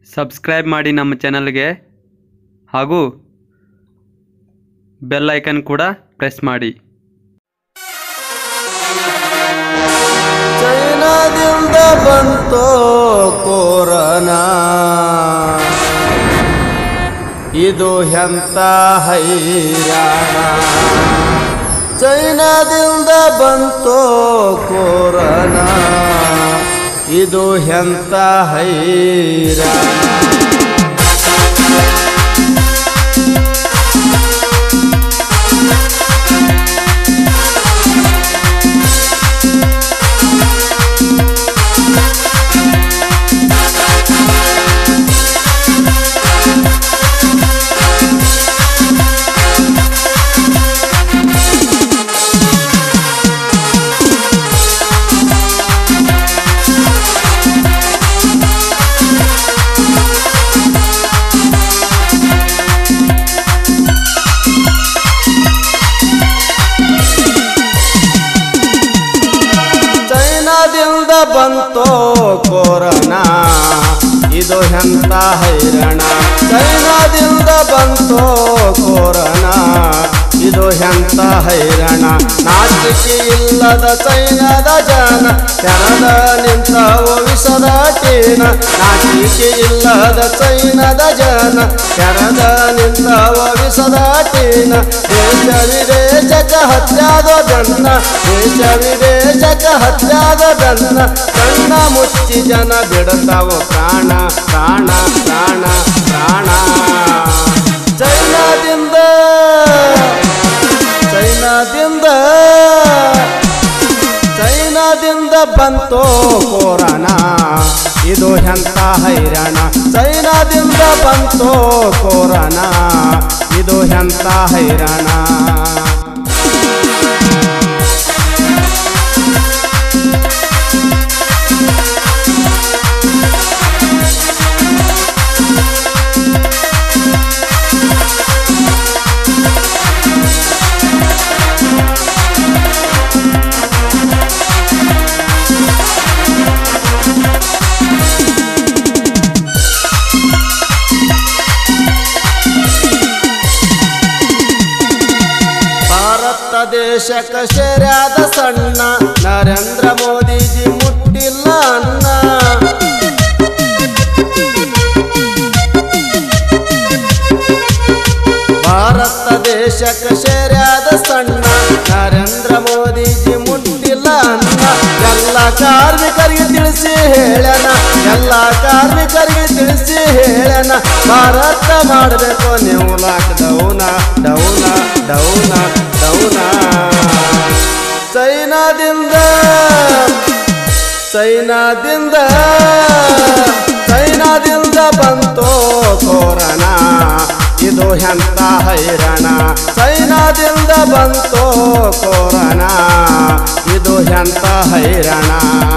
subscribe ಮಾಡಿ ನಮ್ಮ ಚಾನಲ್ಗೆ ಹಾಗೂ ಬೆಲ್ ಐಕನ್ ಕೂಡ ಪ್ರೆಸ್ ಮಾಡಿ ಚೈನಾದಿಂದ ಬಂತೋ ಕೋರನಾ ಇದು ಎಂತ ಹೈರಾಣ ಚೈನಾದಿಂದ ಬಂತೋ ಕೋರನಾ ಇದು ಎಂತ ಹೈರಾಣ ಚೈನಾದಿಂದ ಬಂತೋ ಕೊರೋನಾ ಇದು ಎಂತ ಹೈರಾಣ ಚೈನಾದಿಂದ ಬಂತೋ ಕೊರೋನಾ ಇದು ಎಂತ ಹೈರಾಣ ನಾಚಿಕೆ ಇಲ್ಲದ ಚೈನಾದ ಜನ ತೆರದ ನಿಂತವು ವಿಷದ ಟೀನ ನಾಚಿಕೆ ಇಲ್ಲದ ಚೈನಾದ ಜನ ತೆರದ ನಿಂತವ ವಿಷದ ಟೀನ ದೇಶ ವಿದೇಶಕ ಹತ್ಯಾದ ಬೆನ್ನ ದೇಶ ವಿದೇಶಕ ಹತ್ಯಾದ ಬೆನ್ನ ಕಣ್ಣ ಮುಚ್ಚಿ ಜನ ಬಿಡತಾವ ಪ್ರಾಣ ಪ್ರಾಣ ಪ್ರಾಣ ಪ್ರಾಣ ಚೈನಾದಿಂದ ಚೈನಾದಿಂದ ಚೈನಾದಿಂದ ಬಂತೋ ಕೊರೋನಾ ಇದು ಎಂತ ಹೈರಾಣ ಚೈನಾದಿಂದ ಬಂತೋ ಕೊರೋನಾ ಇದು ಎಂತ ಹೈರಾಣ ಭಾರತ ದೇಶಕ ಶರ್ಯಾದ ಸಣ್ಣ ನರೇಂದ್ರ ಮೋದಿಜಿ ಮುಟ್ಟಿಲ್ಲ ಅನ್ನ ಭಾರತ ದೇಶಕ ಶರ್ಯಾದ ಸಣ್ಣ ನರೇಂದ್ರ ಮೋದಿಜಿ ಮುಟ್ಟಿಲ್ಲ ಅನ್ನ ಎಲ್ಲ ಕಾರ್ಮಿಕರಿಗೆ ತಿಳಿಸಿ ಹೇಳನ ಎಲ್ಲ ಕಾರ್ಮಿಕರಿಗೆ ತಿಳಿಸಿ ಹೇಳನ ಭಾರತ ಮಾಡಬೇಕು ನೀವು lock down down down down ಚೈನಾದಿಂದ ಚೈನಾದಿಂದ ಚೈನಾದಿಂದ ಬಂತೋ ಕೊರೋನಾ ಇದು ಎಂತ ಹೈರಾಣ ಚೈನಾದಿಂದ ಬಂತೋ ಕೊರೋನಾ ಇದು ಎಂತ ಹೈರಾಣ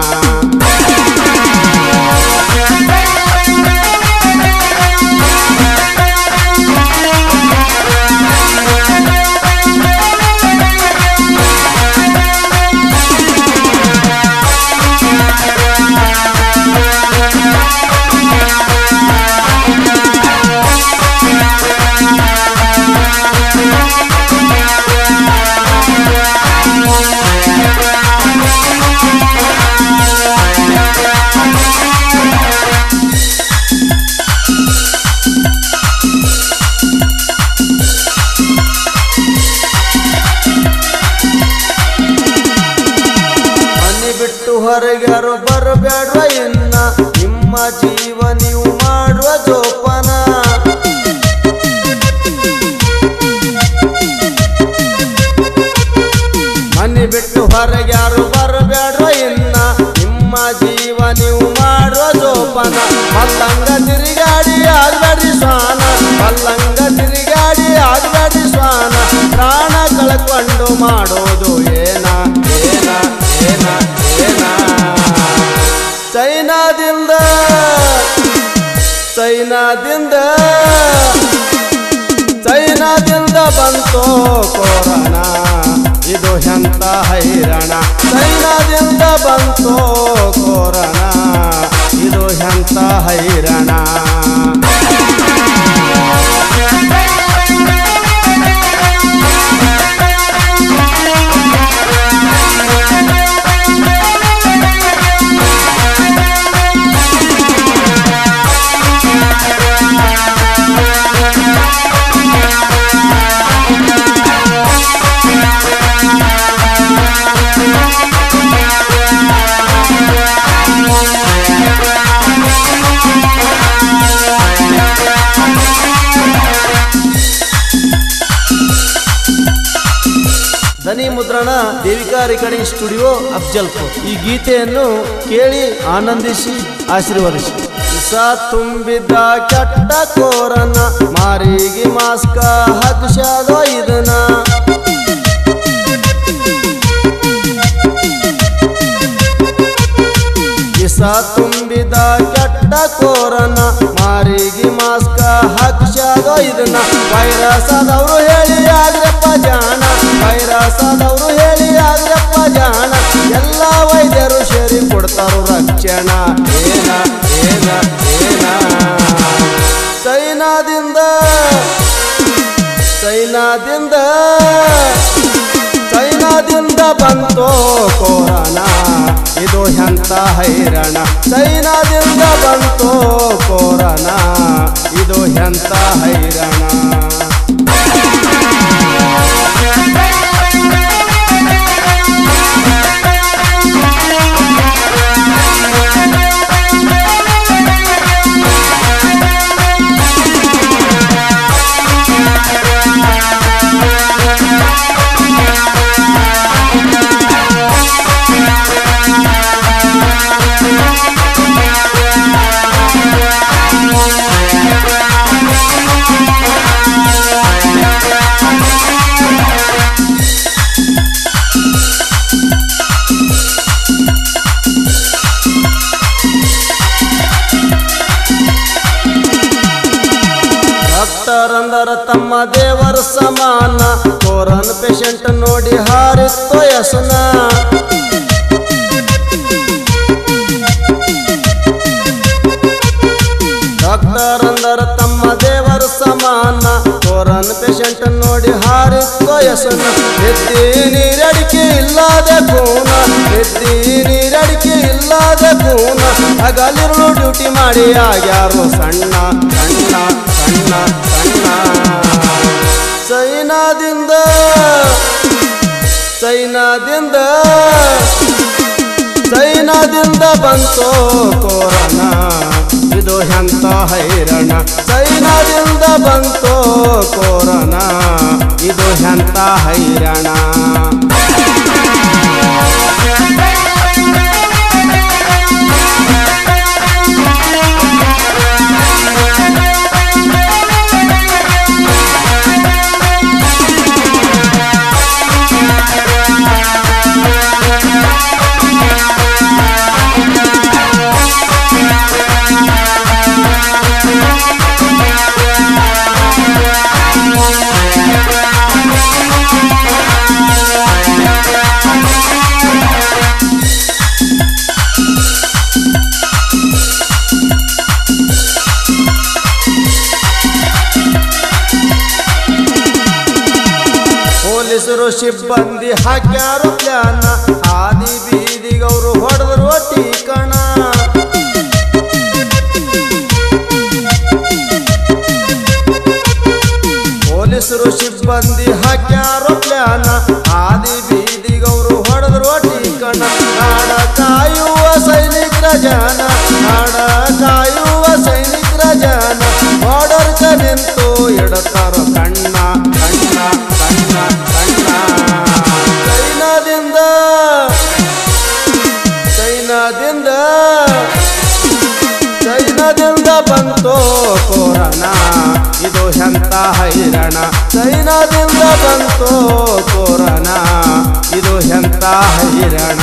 ಮನೆ ಬಿಟ್ಟು ಹೊರಗ್ಯಾರು ಬರಬೇಡ್ವ ಇನ್ನ ನಿಮ್ಮ ಜೀವ ನೀವು ಮಾಡುವ ಜೋಪಾನ ಮನೆ ಬಿಟ್ಟು ಹೊರಗ್ಯಾರು ಬರಬೇಡ್ವ ಇನ್ನ ನಿಮ್ಮ ಜೀವ ನೀವು ಮಾಡುವ ಜೋಪಾನ ಮಲ್ಲಂಗ ತಿರುಗಾಡಿ ಆಗ್ಬೇಡ್ರಿ ಸ್ವಾನ ಮಲ್ಲಂಗ ತಿರುಗಾಡಿ ಆಗ್ಬೇಡ್ರಿ ಸ್ವಾನ ಪ್ರಾಣ ಕಳ್ಕೊಂಡು ಮಾಡೋದು ಏನ ಏನ ಏನ ಏನ ಚೈನಾದಿಂದ ಚೈನಾದಿಂದ ಚೈನಾದಿಂದ ಬಂತೋ ಕೊರೋನಾ ಇದು ಎಂತ ಹೈರಾಣ ಚೈನಾದಿಂದ ಬಂತೋ ಕೊರೋನಾ ಇದು ಎಂತ ಹೈರಾಣ ಧ್ವನಿ ಮುದ್ರಣ ದೇವಿಕಾ ರೆಕಾರ್ಡಿಂಗ್ ಸ್ಟುಡಿಯೋ ಅಫ್ಜಲ್ಪುರ್ ಈ ಗೀತೆಯನ್ನು ಕೇಳಿ ಆನಂದಿಸಿ ಆಶೀರ್ವದಿಸಿ ವಿಷ ತುಂಬಿದ್ದ ಕೆಟ್ಟ ಕೋರನ ಮಾರಿಗೆ ಮಾಸ್ಕ ಹಾಕಿಸ್ಯಾದೋ ಇದನ್ನ ವಿಷ ತುಂಬಿದ ಕೆಟ್ಟ ಕೋರನ ಮಾರಿಗೆ ಮಾಸ್ಕ ಹಾಕಿಸ್ಯಾದೋ ಇದನ್ನ ವೈರಸ್ ಆದವ್ರು ಹೇಳಿ ಆಗ್ರಪ್ಪ ಜಾಣ ವೈರಸ್ ಆದವ್ರು ಹೇಳಿ ಆಗ್ರಪ್ಪ ಜಾಣ ಎಲ್ಲ ವೈದ್ಯರು ಸೇರಿ ಕೊಡ್ತಾರು ರಕ್ಷಣ ಏನ ಏನ ಏನ ಚೈನಾದಿಂದ ಚೈನಾದಿಂದ ಚೈನಾದಿಂದ ಬಂತೋ ಕೋರನ ಇದು ಎಂತ ಹೈರಾಣ ಚೈನಾದಿಂದ ಬಂತೋ ಕೋರನ ಇದು ಎಂತ ಹೈರಾಣ ಡಾಕ್ಟರ್ ಅಂದರ ತಮ್ಮ ದೇವರ ಸಮಾನ ಕೋರನ್ ಪೇಷಂಟ್ ನೋಡಿ ಹಾರಿತ್ತೋ ಯಸನ ಡಾಕ್ಟರ್ ಅಂದರ ತಮ್ಮ ದೇವರ ಸಮಾನ ಕೋರನ್ ಪೇಷಂಟ್ ನೋಡಿ ಹಾರಿತ್ತೋ ಯಸನ ಎತ್ತಿ ನೀರಡಿಕೆ ಇಲ್ಲದೆ ಕೂನ ಎತ್ತಿ ನೀರಡಿಕೆ ಇಲ್ಲದೆ ಕೂನ ಹಗಲಿರುಳು ಡ್ಯೂಟಿ ಮಾಡಿ ಆಗ್ಯಾರು ಸಣ್ಣ ಸಣ್ಣ ಸಣ್ಣ ಸಣ್ಣ ಚೈನಾದಿಂದ ಚೈನಾದಿಂದ ಚೈನಾದಿಂದ ಬಂತೋ ಕೋರನ ಇದು ಎಂತ ಹೈರಾಣ ಚೈನಾದಿಂದ ಬಂತೋ ಕೋರನ ಇದು ಎಂತ ಹೈರಾಣ ಪೊಲೀಸರು ಸಿಬ್ಬಂದಿ ಹಾಕ್ಯಾರು ಪ್ಲಾನ ಆದಿ ಬೀದಿಗವರು ಹೊಡೆದ್ರು ಟೀಕಣ ಪೊಲೀಸರು ಸಿಬ್ಬಂದಿ ಹಾಕ್ಯಾರು ಪ್ಲಾನ ಆದಿ ಬೀದಿಗವರು ಹೊಡೆದ್ರು ಟೀಕಣ ನಾಡ ಕಾಯುವ ಸೈನಿಕರ ಜನ ನಾಡ ಕಾಯುವ ಸೈನಿಕರ ಜನ ಬಾರ್ಡರ್ ನಿಂತು ಇಡತಾರ ಕಣ್ಣ ಕಣ್ಣ ಕಣ್ಣ ಕಣ್ಣ ಚೈನಾದಿಂದ ಚೈನಾದಿಂದ ಚೈನಾದಿಂದ ಬಂತೋ ಕೋರನ ಇದು ಎಂತ ಹೈರಾಣ ಚೈನಾದಿಂದ ಬಂತೋ ಕೋರನ ಇದು ಎಂತ ಹೈರಾಣ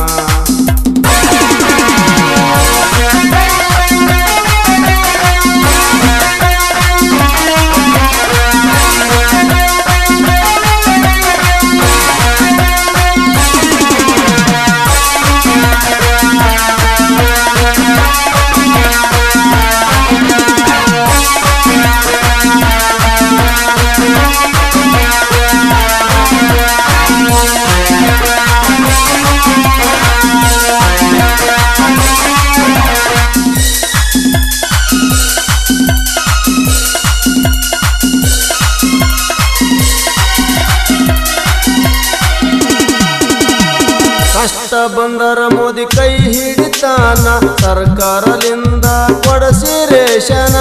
ಕಷ್ಟ ಬಂದರ ಮೋದಿ ಕೈ ಹಿಡಿತಾನ ಸರ್ಕಾರದಿಂದ ಕೊಡಸಿ ರೇಷನ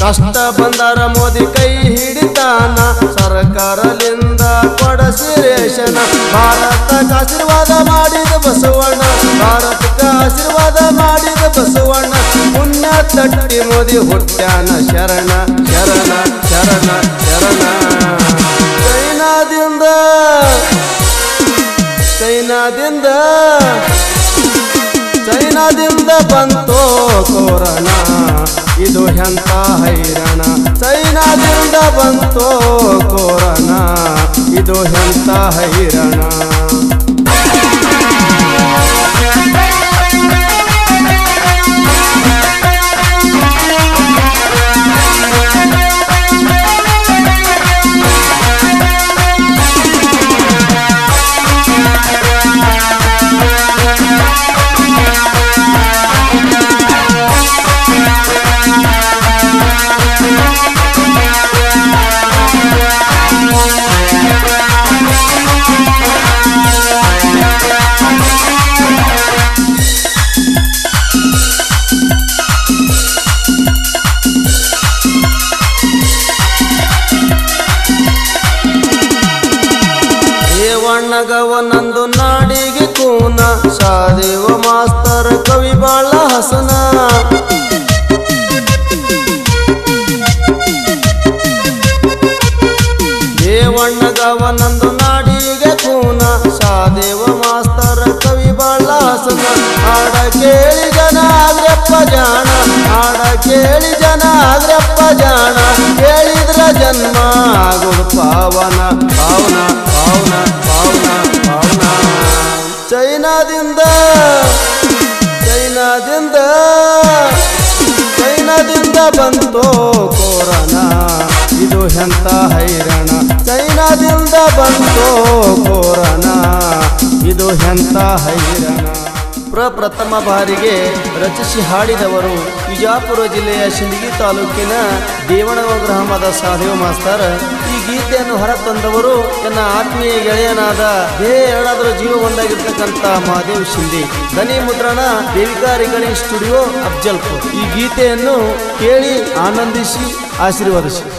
ಕಷ್ಟ ಬಂದರ ಮೋದಿ ಕೈ ಹಿಡಿತಾನ ಸರ್ಕಾರಲಿಂದ ಕೊಡಸಿ ರೇಷನ ಭಾರತಕ್ಕೆ ಆಶೀರ್ವಾದ ಮಾಡಿದ ಬಸವಣ್ಣ ಭಾರತಕ್ಕೆ ಆಶೀರ್ವಾದ ಮಾಡಿದ ಬಸವಣ್ಣ ಪುಣ್ಯ ತಟ್ಟಿ ಮೋದಿ ಹುಟ್ಟ್ಯಾನ ಶರಣ ಶರಣ ಶರಣ ಶರಣ ಚೈನಾದಿಂದ ಚೈನಾದಿಂದ ಚೈನಾದಿಂದ ಬಂತೋ ಕೋರಣ ಇದು ಎಂತ ಹೈರಾಣ ಚೈನಾದಿಂದ ಬಂತೋ ಕೋರಣ ಇದು ಎಂತ ಹೈರಾಣ ದೇವಣ್ಣಗವನಂದು ನಾಡಿಗೆ ಕೂನ ಶಾದೇವ ಮಾಸ್ತರ್ ಕವಿ ಬಾಳ ಹಸನ ದೇವಣ್ಣಗವನಂದು ನಾಡಿಗೆ ಕೂನ ಶಾದೇವ ಮಾಸ್ತರ ಕವಿ ಬಾಳ ಹಸನ ಹಾಡ ಕೇಳಿ ಜನ ಆಗ್ರಪ್ಪ ಜಾಣ ಹಾಡ ಕೇಳಿ ಜನ ಆಗ್ರಪ್ಪ ಜಾಣ ಕೇಳಿದ್ರ ಜನ್ಮ ಆಗುದು ಪಾವನ ಪಾವನ ಪಾವನ ಪಾವನ ಪಾವನ ಚೈನಾದಿಂದ ಚೈನಾದಿಂದ ಚೈನಾದಿಂದ ಬಂತೋ ಕೋರನ ಇದು ಎಂತ ಹೈರಾಣ ಚೈನಾದಿಂದ ಬಂತೋ ಕೋರನ ಇದು ಎಂತ ಹೈರಾಣ ಪ್ರಪ್ರಥಮ ಬಾರಿಗೆ ರಚಿಸಿ ಹಾಡಿದವರು ವಿಜಾಪುರ ಜಿಲ್ಲೆಯ ಸಿಂದಗಿ ತಾಲೂಕಿನ ದೇವಣವ ಗ್ರಾಮದ ಸಾಧೇವ ಮಾಸ್ತರ್ ಈ ಗೀತೆಯನ್ನು ಹೊರತಂದವರು ನನ್ನ ಆತ್ಮೀಯ ಗೆಳೆಯನಾದ ದೇಹ ಎರಡಾದರೂ ಜೀವ ಒಂದಾಗಿರ್ತಕ್ಕಂಥ ಮಹಾದೇವ್ ಶಿಂದೆ ದನಿ ಮುದ್ರಣ ದೇವಿಕಾ ರೆಕಾರ್ಡಿಂಗ್ ಸ್ಟುಡಿಯೋ ಅಫ್ಜಲ್ಪುರ್ ಈ ಗೀತೆಯನ್ನು ಕೇಳಿ ಆನಂದಿಸಿ ಆಶೀರ್ವದಿಸಿ